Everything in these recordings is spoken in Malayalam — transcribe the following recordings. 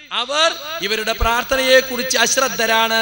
അവർ ഇവരുടെ പ്രാർത്ഥനയെ കുറിച്ച് അശ്രദ്ധരാണ്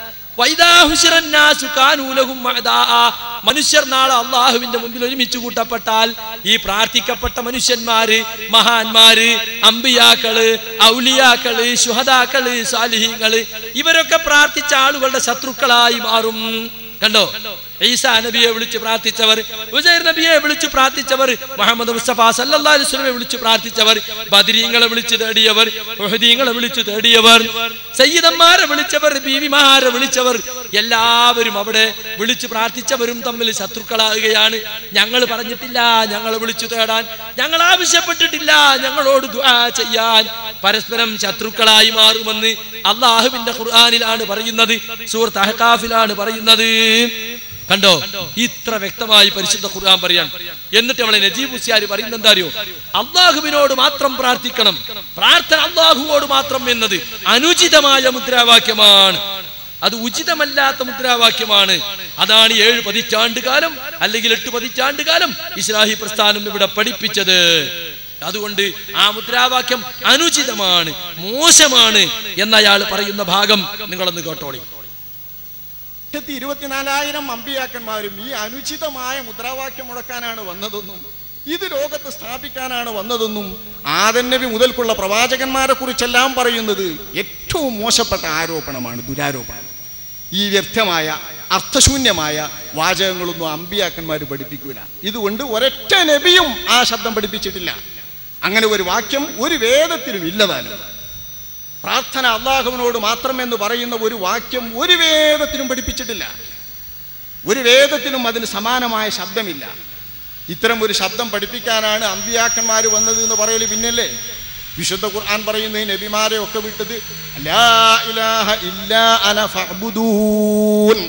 വൈദാഹുശിറന്നാസു കാനൂലഹും മഅദാഅ. മനുഷ്യർ നാളെ അള്ളാഹുവിന്റെ മുമ്പിൽ ഒരുമിച്ച് കൂട്ടപ്പെട്ടാൽ ഈ പ്രാർത്ഥിക്കപ്പെട്ട മനുഷ്യന്മാര് മഹാന്മാര് അമ്പിയാക്കള് ഔലിയാക്കള് ശുഹദാക്കള് സാലിഹീങ്ങള് ഇവരൊക്കെ പ്രാർത്ഥിച്ച ആളുകളുടെ ശത്രുക്കളായി മാറും കണ്ടോ ഈസാ നബിയെ വിളിച്ച് പ്രാർത്ഥിച്ചവർ ഉസൈർ നബിയെ വിളിച്ച് പ്രാർത്ഥിച്ചവർ മുഹമ്മദ് മുസ്തഫ സല്ലല്ലാഹു അലൈഹി വസല്ലമയെ വിളിച്ച് പ്രാർത്ഥിച്ചവർ ബദരീങ്ങളെ വിളിച്ച് തേടിയവർ ഉഹദീങ്ങളെ വിളിച്ച് തേടിയവർ സയ്യിദന്മാരെ വിളിച്ചവർ ബീവിമാരെ വിളിച്ചവർ എല്ലാവരും അവിടെ വിളിച്ച് പ്രാർത്ഥിച്ചവരും തമ്മിൽ ശത്രുക്കളാകുകയാണ് ഞങ്ങൾ പറഞ്ഞിട്ടില്ല ഞങ്ങൾ വിളിച്ചു തേടാൻ ഞങ്ങൾ ആവശ്യപ്പെട്ടിട്ടില്ല ഞങ്ങളോട് ദുആ ചെയ്യാൻ പരസ്പരം ശത്രുക്കളായി മാറുമെന്ന് അള്ളാഹുവിന്റെ ഖുർആനിലാണ് പറയുന്നത് സൂറത്ത് അഹ്കാഫിലാണ് പറയുന്നത് കണ്ടോ ഇത്ര വ്യക്തമായി പരിശുദ്ധ ഖുർആൻ പറയാൻ എന്നിട്ട് അവളെ നജീബ് ഹുസിയാർ പറയുന്നത് എന്താ അറിയോ അള്ളാഹുവിനോട് മാത്രം പ്രാർത്ഥിക്കണം പ്രാർത്ഥന അള്ളാഹുവോട് മാത്രം എന്നത് അനുചിതമായ മുദ്രാവാക്യമാണ് അത് ഉചിതമല്ലാത്ത മുദ്രാവാക്യമാണ് അതാണ് ഏഴ് പതിറ്റാണ്ട് കാലം അല്ലെങ്കിൽ എട്ട് പതിറ്റാണ്ട് കാലം ഇസ്ലാഹി പ്രസ്ഥാനം ഇവിടെ പഠിപ്പിച്ചത് അതുകൊണ്ട് ആ മുദ്രാവാക്യം അനുചിതമാണ് മോശമാണ് എന്നയാൾ പറയുന്ന ഭാഗം നിങ്ങളൊന്ന് കേട്ടോളി ലക്ഷത്തി ഇരുപത്തിനാലായിരം അമ്പിയാക്കന്മാരും ഈ അനുചിതമായ മുദ്രാവാക്യം മുടക്കാനാണ് വന്നതെന്നും ഇത് ലോകത്ത് സ്ഥാപിക്കാനാണ് വന്നതെന്നും ആദൻ നബി മുതൽക്കുള്ള പ്രവാചകന്മാരെ കുറിച്ചെല്ലാം പറയുന്നത് ഏറ്റവും മോശപ്പെട്ട ആരോപണമാണ് ദുരാരോപണം ഈ വ്യർത്ഥമായ അർത്ഥശൂന്യമായ വാചകങ്ങളൊന്നും അമ്പിയാക്കന്മാർ പഠിപ്പിക്കൂല ഇതുകൊണ്ട് ഒരൊറ്റ നബിയും ആ ശബ്ദം പഠിപ്പിച്ചിട്ടില്ല അങ്ങനെ ഒരു വാക്യം ഒരു വേദത്തിലും ഇല്ലതാനും പ്രാർത്ഥന അള്ളാഹുവിനോട് മാത്രം എന്ന് പറയുന്ന ഒരു വാക്യം ഒരു വേദത്തിലും പഠിപ്പിച്ചിട്ടില്ല ഒരു വേദത്തിലും അതിന് സമാനമായ ശബ്ദമില്ല ഇത്തരം ഒരു ശബ്ദം പഠിപ്പിക്കാനാണ് അമ്പിയാക്കന്മാർ വന്നത് എന്ന് പറയല് പിന്നല്ലേ വിശുദ്ധ ഖുർആൻ പറയുന്നത് നബിമാരെ ഒക്കെ വിട്ടത് ലാ ഇലാഹ ഇല്ലാ അന ഫഅ്ബുദൂൻ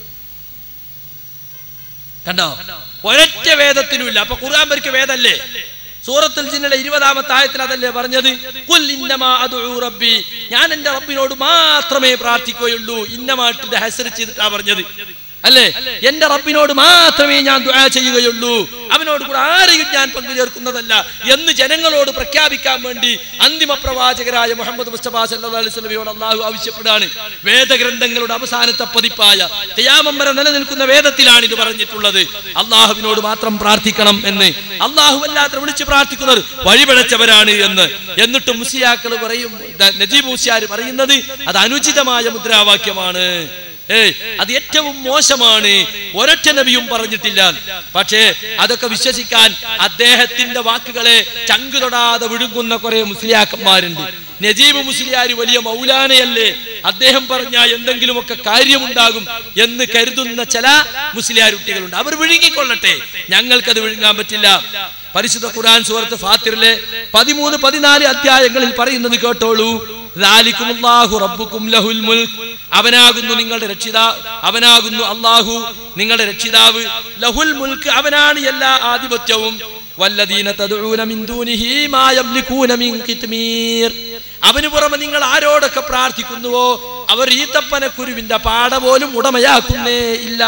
കണ്ടോ ഒരൊറ്റ വേദത്തിലുമില്ല അപ്പൊ ഖുർആൻ പരിക്ക് വേദല്ലേ സൂറത്തുൽ ജിന്നിലെ ഇരുപതാമത്തെ ആയത്തിൽ അതല്ലേ പറഞ്ഞത് കുൽ ഇന്നമാ അദ്ഉ റബ്ബി ഞാൻ എന്റെ റബ്ബിനോട് മാത്രമേ പ്രാർത്ഥിക്കുകയുള്ളൂ ഇന്നമായിട്ട് ഹസർ ചെയ്തിട്ടാ പറഞ്ഞത് അല്ലേ എന്റെ റബ്ബിനോട് മാത്രമേ ഞാൻ ദുആ ചെയ്യുകയുള്ളൂ അവനോട് കൂടെ ആരെയും ഞാൻ പങ്കുചേർക്കുന്നതല്ല എന്ന് ജനങ്ങളോട് പ്രഖ്യാപിക്കാൻ വേണ്ടി അന്തിമ പ്രവാചകരായ മുഹമ്മദ് മുസ്തഫ സല്ലല്ലാഹു അലൈഹി വസല്ലമയോട് അള്ളാഹു ആവശ്യപ്പെടാണ് വേദഗ്രന്ഥങ്ങളുടെ അവസാനത്തെ പതിപ്പായ ഖിയാമം വരെ നിലനിൽക്കുന്ന വേദത്തിലാണ് ഇത് പറഞ്ഞിട്ടുള്ളത് അള്ളാഹുവിനോട് മാത്രം പ്രാർത്ഥിക്കണം എന്ന് അള്ളാഹു അല്ലാത്ത വിളിച്ച് പ്രാർത്ഥിക്കുന്നവർ വഴിപിഴച്ചവരാണ് എന്ന് എന്നിട്ട് മുസിയാക്കൾ പറയും ദ- നജീബ് മുസിയാർ പറയുന്നത് അത് അനുചിതമായ മുദ്രാവാക്യമാണ് ഏയ് അത് ഏറ്റവും മോശമാണ് ഒരൊറ്റ നബിയും പറഞ്ഞിട്ടില്ല പക്ഷേ അതൊക്കെ വിശ്വസിക്കാൻ അദ്ദേഹത്തിന്റെ വാക്കുകളെ ചങ്കു തൊടാതെ വിഴുങ്ങുന്ന കുറെ മുസ്ലിയാക്കന്മാരുണ്ട് നജീബ് മുസ്ലിയാർ വലിയ മൗലാനയല്ലേ അദ്ദേഹം പറഞ്ഞ എന്തെങ്കിലുമൊക്കെ കാര്യമുണ്ടാകും എന്ന് കരുതുന്ന ചില മുസ്ലിയാർ കുട്ടികളുണ്ട് അവർ വിഴുങ്ങിക്കൊള്ളട്ടെ ഞങ്ങൾക്കത് വിഴുങ്ങാൻ പറ്റില്ല പരിശുദ്ധ ഖുർആൻ സൂറത്ത് ഫാത്തിറിലെ പതിമൂന്ന് പതിനാല് അധ്യായങ്ങളിൽ പറയുന്നത് കേട്ടോളൂ ദാലിക്കുമുല്ലാഹു റബ്ബുക്കും ലഹുൽ മുൽക്ക് അവനാകുന്നു നിങ്ങളുടെ രക്ഷിതാ അവനാകുന്നു അള്ളാഹു നിങ്ങളുടെ രക്ഷിതാവ് ലഹുൽ മുൽക്ക് അവനാണ് എല്ലാ ആധിപത്യവും വല്ലദീന തദ്ഊന മിൻ ദൂനിഹി മാ യംലികൂന മിൻ ഖിത്മീർ അവന് പുറമെ നിങ്ങൾ ആരോടൊക്കെ പ്രാർത്ഥിക്കുന്നുവോ അവർ ഈത്തപ്പനക്കുരുവിന്റെ പാട പോലും ഉടമയാക്കുന്നേ ഇല്ല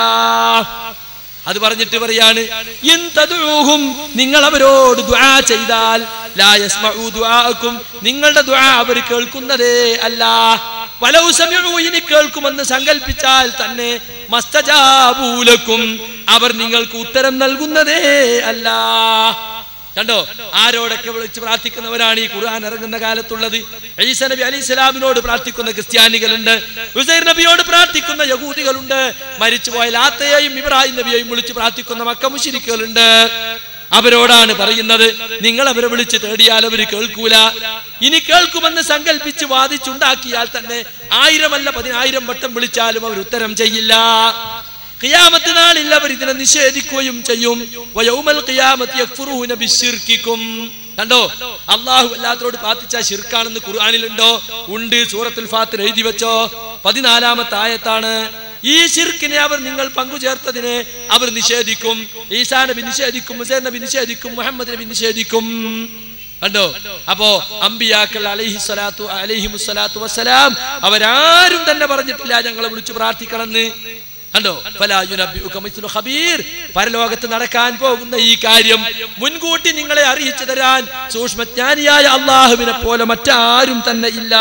അത് പറഞ്ഞിട്ട് പറയാണ് ഇൻ തദ്ഊഹും നിങ്ങൾ അവരോട് ദുആ ചെയ്താൽ ലാ യസ്മഉ ദുആഅക്കും നിങ്ങളുടെ ദുആ അവർ കേൾക്കുന്നതേ അല്ല വലൗ സമിഉ ഇനി കേൾക്കുമെന്ന് സങ്കൽപ്പിച്ചാൽ തന്നെ മസ്തജാബൂലക്കും അവർ നിങ്ങൾക്ക് ഉത്തരം നൽകുന്നതേ അല്ല കണ്ടോ ആരോടൊക്കെ വിളിച്ച് പ്രാർത്ഥിക്കുന്നവരാണ് ഈ ഖുർആൻ ഇറങ്ങുന്ന കാലത്തുള്ളത് ഈസ നബി അലി ഇസ്ലാമിനോട് പ്രാർത്ഥിക്കുന്ന ക്രിസ്ത്യാനികളുണ്ട് ഹുസൈർ നബിയോട് പ്രാർത്ഥിക്കുന്ന യഹൂദികളുണ്ട് മരിച്ചുപോയ ലാത്തയെയും ഇബ്രാഹിം നബിയെയും വിളിച്ച് പ്രാർത്ഥിക്കുന്ന മക്ക മുശിരിക്കുകളുണ്ട് അവരോടാണ് പറയുന്നത് നിങ്ങൾ അവരെ വിളിച്ച് തേടിയാൽ അവർ കേൾക്കൂല ഇനി കേൾക്കുമെന്ന് സങ്കല്പിച്ച് വാദിച്ചുണ്ടാക്കിയാൽ തന്നെ ആയിരമല്ല പതിനായിരം വട്ടം വിളിച്ചാലും അവർ ഉത്തരം ചെയ്യില്ല ഖിയാമത്ത് നാളിൽ അവർ ഇതിനെ നിഷേധിക്കുകയും ചെയ്യും വയൗമൽ ഖിയാമത്ത് യക്ഫുറൂന ബിശ്ശിർക്കിക്കും കണ്ടോ അള്ളാഹു അല്ലാത്തവരോട് പ്രാർത്ഥിച്ച ഷിർക്കാണെന്ന് ഖുർആനിലുണ്ടോ ഉണ്ട് സൂറത്തുൽ ഫാത്തിർ എഴുതി വെച്ചോ പതിനാലാമത്തെ ആയത്താണ് ഈ ഷിർക്കിനെ അവർ നിങ്ങൾ പങ്കുചേർത്തതിനെ അവർ നിഷേധിക്കും ഈസാ നബി നിഷേധിക്കും മുസൈർ നബി നിഷേധിക്കും മുഹമ്മദ് നബി നിഷേധിക്കും കണ്ടോ അപ്പോ അമ്പിയാക്കൾ അലൈഹി സ്വലാത്തു അലൈഹി മുസ്സലാത്തു വസ്സലാം അവരാരും തന്നെ പറഞ്ഞിട്ടില്ല ഞങ്ങളെ വിളിച്ചു പ്രാർത്ഥിക്കണമെന്ന് കണ്ടോ ഫലാ യുനബ്ബിഉക മിസ്ലു ഖബീർ പരലോകത്ത് നടക്കാൻ പോകുന്ന ഈ കാര്യം മുൻകൂട്ടി നിങ്ങളെ അറിയിച്ചു തരാൻ സൂക്ഷ്മജ്ഞാനിയായ അള്ളാഹുവിനെ പോലെ മറ്റാരും തന്നെ ഇല്ല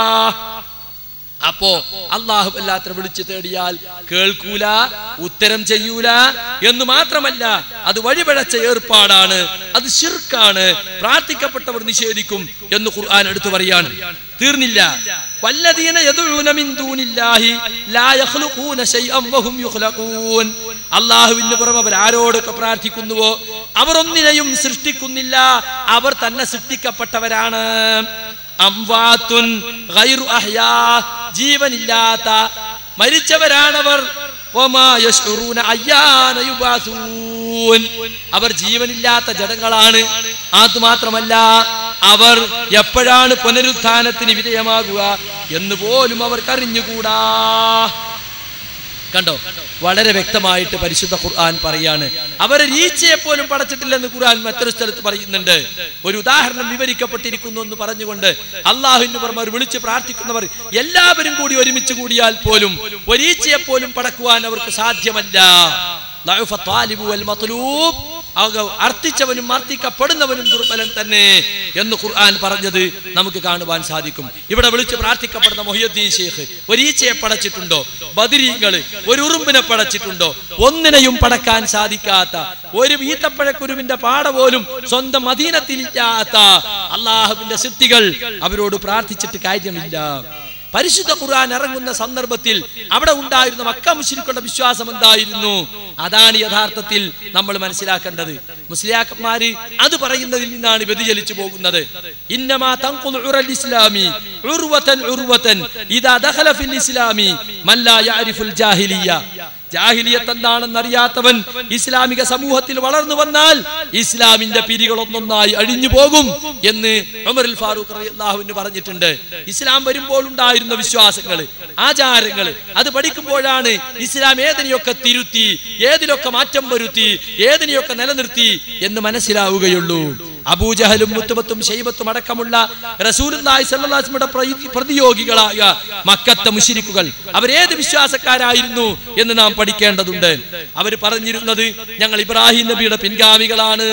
അപ്പോ അള്ളാഹു അല്ലാത്ത വിളിച്ചു തേടിയാൽ കേൾക്കൂല ഉത്തരം ചെയ്യൂല എന്ന് മാത്രമല്ല അത് വഴിപഴച്ച ഏർപ്പാടാണ് അത് ശിർക്കാണ് പ്രാർത്ഥിക്കപ്പെട്ടവർ നിഷേധിക്കും എന്ന് ഖുർആൻ എടുത്തു പറയാണ് തീർന്നില്ല വല്ലദീന യദുഊന മിൻ ദൂനില്ലാഹി ലാ യഖ്ലുഖൂന ശൈഅൻ വഹും യുഖ്ലഖൂൻ അല്ലാഹുവിന് പുറമെ അവർ ആരോടൊക്കെ പ്രാർത്ഥിക്കുന്നുവോ അവർ ഒന്നിനെയും സൃഷ്ടിക്കുന്നില്ല അവർ തന്നെ സൃഷ്ടിക്കപ്പെട്ടവരാണ് അംവാത്തുൻ ഗൈറു അഹ്യാ ജീവനില്ലാത്ത മരിച്ചവരാണവർ വമാ യശ്ഉറൂന അയ്യാന യുബാസൂൻ. അവർ ജീവനില്ലാത്ത ജഡങ്ങളാണ് അതുമാത്രമല്ല അവർ എപ്പോഴാണ് പുനരുത്ഥാനത്തിന് വിധേയമാകുക എന്ന് പോലും അവർക്കറിഞ്ഞുകൂടാ കണ്ടോ വളരെ വ്യക്തമായിട്ട് പരിശുദ്ധ ഖുർആൻ പറയാണ് അവരെ ഈച്ചയെ പോലും പടച്ചിട്ടില്ലെന്ന് ഖുർആൻ മറ്റൊരു സ്ഥലത്ത് പറയുന്നുണ്ട് ഒരു ഉദാഹരണം വിവരിക്കപ്പെട്ടിരിക്കുന്നു എന്ന് പറഞ്ഞുകൊണ്ട് അള്ളാഹുവിന് പുറമെ അവർ വിളിച്ച് പ്രാർത്ഥിക്കുന്നവർ എല്ലാവരും കൂടി ഒരുമിച്ച് കൂടിയാൽ പോലും ഒരീച്ചയെ പോലും പടക്കുവാൻ അവർക്ക് സാധ്യമല്ല ضعف الطالب والمطلوب അവ- അർത്ഥിച്ചവനും അർത്ഥിക്കപ്പെടുന്നവനും ദുർബലൻ തന്നെ എന്ന് ഖുർആൻ പറഞ്ഞത് നമുക്ക് കാണുവാൻ സാധിക്കും ഇവിടെ വിളിച്ച് പ്രാർത്ഥിക്കപ്പെടുന്ന മൊഹിയുദ്ദീൻ ഷെയ്ഖ് ഒരു ഈച്ചയെ പടച്ചിട്ടുണ്ടോ ബദിരീങ്ങള് ഒരു ഉറുമ്പിനെ പടച്ചിട്ടുണ്ടോ ഒന്നിനെയും പടക്കാൻ സാധിക്കാത്ത ഒരു ഈത്തപ്പഴക്കുരുവിന്റെ പാട പോലും സ്വന്തം അധീനത്തിലില്ലാത്ത അള്ളാഹുവിന്റെ സിദ്ധികൾ അവരോട് പ്രാർത്ഥിച്ചിട്ട് കാര്യമില്ല പരിശുദ്ധ ഖുർആൻ ഇറങ്ങുന്ന സന്ദർഭത്തിൽ അവിടെ ഉണ്ടായിരുന്ന മക്ക മുശ്രിക്കുകളുടെ വിശ്വാസം എന്തായിരുന്നു അതാണ് യഥാർത്ഥത്തിൽ നമ്മൾ മനസ്സിലാക്കേണ്ടത് മുസ്ലിയാക്കന്മാര് അത് പറയുന്നതിൽ നിന്നാണ് വ്യതിചലിച്ചു പോകുന്നത് ഇന്നമാ തൻഖുൽ ഉറൽ ഇസ്ലാമി ഉർവതൻ ഉർവതൻ ഇദാ ദഖല ഫിൽ ഇസ്ലാമി മൻ ലാ യഅരിഫുൽ ജാഹിലിയ ജാഹിലിയത്ത് എന്താണെന്ന് അറിയാത്തവൻ ഇസ്ലാമിക സമൂഹത്തിൽ വളർന്നു വന്നാൽ ഇസ്ലാമിന്റെ പിരികൾ ഒന്നൊന്നായി അഴിഞ്ഞു പോകും എന്ന് ഉമറുൽ ഫാറൂഖ് റളിയല്ലാഹുവിന് പറഞ്ഞിട്ടുണ്ട് ഇസ്ലാം വരുമ്പോൾ ഉണ്ടായിരുന്ന വിശ്വാസങ്ങൾ ആചാരങ്ങൾ അത് പഠിക്കുമ്പോഴാണ് ഇസ്ലാം ഏതിനെയൊക്കെ തിരുത്തി ഏതിലൊക്കെ മാറ്റം വരുത്തി ഏതിനെയൊക്കെ നിലനിർത്തി എന്ന് മനസ്സിലാവുകയുള്ളൂ അബൂജഹലും മുത്തുബത്തും ഷെയ്ബത്തും അടക്കമുള്ള റസൂലുള്ളാഹി സ്വല്ലല്ലാഹു അലൈഹി വസല്ലമയുടെ പ്രതി- പ്രതിയോഗികളായ മക്കത്തെ മുശിരിക്കുകൾ അവരേത് വിശ്വാസക്കാരായിരുന്നു എന്ന് നാം പഠിക്കേണ്ടതുണ്ട് അവർ പറഞ്ഞിരുന്നത് ഞങ്ങൾ ഇബ്രാഹിം നബിയുടെ പിൻഗാമികളാണ്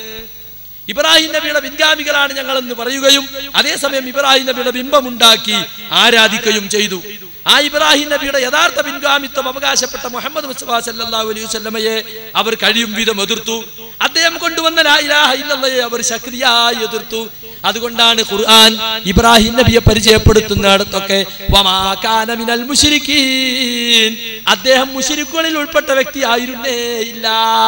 ഇബ്രാഹിം നബിയുടെ പിൻഗാമികളാണ് ഞങ്ങൾ എന്ന് പറയുകയും അതേസമയം ഇബ്രാഹിം നബിയുടെ ബിംബമുണ്ടാക്കി ആരാധിക്കുകയും ചെയ്തു ആ ഇബ്രാഹിം നബിയുടെ യഥാർത്ഥ പിൻഗാമിത്വം അവകാശപ്പെട്ട മുഹമ്മദ് മുസ്തഫ സല്ലല്ലാഹു അലൈഹി വസല്ലമയെ അവർ കഴിയും വിധം എതിർത്തു അദ്ദേഹം കൊണ്ടുവന്ന ലാ ഇലാഹ ഇല്ലല്ലയെ അവർ ശക്തിയായി എതിർത്തു അതുകൊണ്ടാണ് ഖുർആൻ ഇബ്രാഹിം നബിയെ പരിചയപ്പെടുത്തുന്നിടത്തൊക്കെ വമാ കാന മിനൽ മുശ്രിക്കീൻ അദ്ദേഹം മുശ്രിക്കുകളിൽ ഉൾപ്പെട്ട വ്യക്തിയായിരുന്നേ ഇല്ല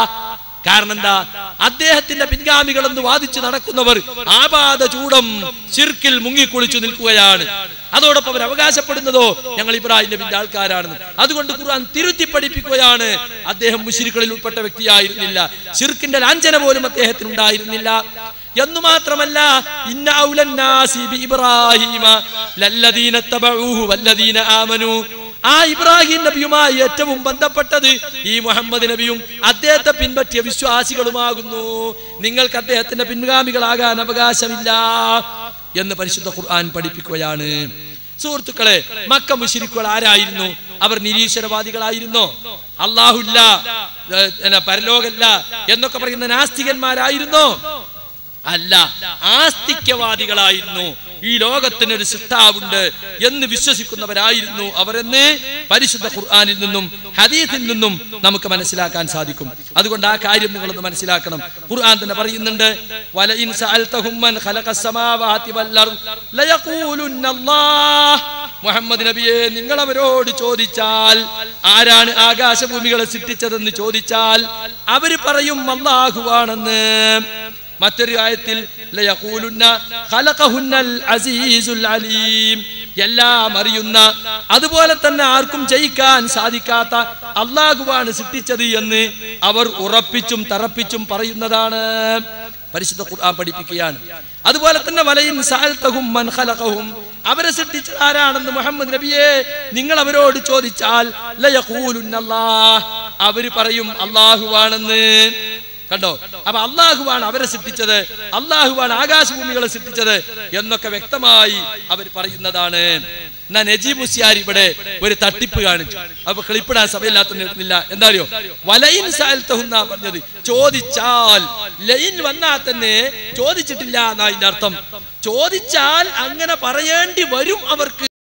കാരണം എന്താ അദ്ദേഹത്തിന്റെ പിൻഗാമികൾ എന്ന് വാദിച്ചു നടക്കുന്നവർ ആപാത ചൂടം ചിർക്കിൽ മുങ്ങിക്കുളിച്ചു നിൽക്കുകയാണ് അതോടൊപ്പം അവർ അവകാശപ്പെടുന്നതോ ഞങ്ങൾ ഇബ്രാഹിം നബിന്റെ ആൾക്കാരാണെന്ന് അതുകൊണ്ട് ഖുർആൻ തിരുത്തി പഠിപ്പിക്കുകയാണ് അദ്ദേഹം മുഷിരിക്കളിൽ ഉൾപ്പെട്ട വ്യക്തിയായിരുന്നില്ല ചിർക്കിന്റെ ലാഞ്ചന പോലും അദ്ദേഹത്തിന് ഉണ്ടായിരുന്നില്ല എന്നു മാത്രമല്ല ഇന്ന ഔലന്നാസി ബി ഇബ്രാഹിമ ലല്ലദീന തബഊഹു വല്ലദീന ആമനു ആ ഇബ്രാഹിം നബിയുമായി ഏറ്റവും ബന്ധപ്പെട്ടത് ഈ മുഹമ്മദ് നബിയും അദ്ദേഹത്തെ പിൻപറ്റിയ വിശ്വാസികളുമാകുന്നു നിങ്ങൾക്ക് അദ്ദേഹത്തിന്റെ പിൻഗാമികളാകാൻ അവകാശമില്ല എന്ന് പരിശുദ്ധ ഖുർആൻ പഠിപ്പിക്കുകയാണ് സുഹൃത്തുക്കളെ മക്ക മുശിരിക്കുകൾ ആരായിരുന്നു അവർ നിരീശ്വരവാദികളായിരുന്നോ അള്ളാഹുല്ല ഏ, എന്നാ, പരലോകല്ല എന്നൊക്കെ പറയുന്ന നാസ്തികന്മാരായിരുന്നോ അല്ല ആസ്തിക്യവാദികളായിരുന്നു ഈ ലോകത്തിനൊരു സൃഷ്ടാവുണ്ട് എന്ന് വിശ്വസിക്കുന്നവരായിരുന്നു അവരെന്ന് പരിശുദ്ധ ഖുർആനിൽ നിന്നും ഹദീസിൽ നിന്നും നമുക്ക് മനസ്സിലാക്കാൻ സാധിക്കും അതുകൊണ്ട് ആ കാര്യം നിങ്ങളൊന്ന് മനസ്സിലാക്കണം ഖുർആൻ തന്നെ പറയുന്നുണ്ട് വലഇൻ സഅൽതഹും മൻ ഖലഖസ് സമാവാതി വൽ അർദ് ലയഖൂലുന്ന അല്ലാഹ് മുഹമ്മദ് നബിയെ നിങ്ങൾ അവരോട് ചോദിച്ചാൽ ആരാണ് ആകാശഭൂമികളെ സൃഷ്ടിച്ചതെന്ന് ചോദിച്ചാൽ അവര് പറയും അള്ളാഹുവാണെന്ന് മറ്റൊരു ആയത്തിൽ ലയഖൂലുന്ന ഖലഖഹുന്നൽ അസീസുൽ അലീം എല്ലാം അറിയുന്ന അതുപോലെ തന്നെ ആർക്കും ജയിക്കാൻ സാധിക്കാത്ത അള്ളാഹുവാണ് സൃഷ്ടിച്ചത് എന്ന് അവർ ഉറപ്പിച്ചും തറപ്പിച്ചും പറയുന്നതാണ് പരിശുദ്ധ ഖുർആൻ പഠിപ്പിക്കുകയാണ് അതുപോലെ തന്നെ വലയിൻ സഅൽതഹും മൻ ഖലഖഹും അവരെ സൃഷ്ടിച്ചത് ആരാണെന്ന് മുഹമ്മദ് നബിയെ നിങ്ങൾ അവരോട് ചോദിച്ചാൽ ലയഖൂലുന്നല്ലാഹ് അവര് പറയും അള്ളാഹുവാണെന്ന് കണ്ടോ അപ്പൊ അള്ളാഹുവാണ് അവരെ സൃഷ്ടിച്ചത് അള്ളാഹുവാണ് ആകാശഭൂമികളെ സൃഷ്ടിച്ചത് എന്നൊക്കെ വ്യക്തമായി അവർ പറയുന്നതാണ് എന്നാ നജീബ് മുസ്യാർ ഇവിടെ ഒരു തട്ടിപ്പ് കാണിച്ചു അപ്പൊ ക്ലിപ്പിടാൻ സമയമില്ലാത്ത എന്താ അറിയോ വലയിൻ സാൽത്തഹുന്നാ പറഞ്ഞത് ചോദിച്ചാൽ ലൈൻ വന്നാൽ തന്നെ ചോദിച്ചിട്ടില്ല എന്നാ അതിന്റെ അർത്ഥം ചോദിച്ചാൽ അങ്ങനെ പറയേണ്ടി വരും അവർക്ക്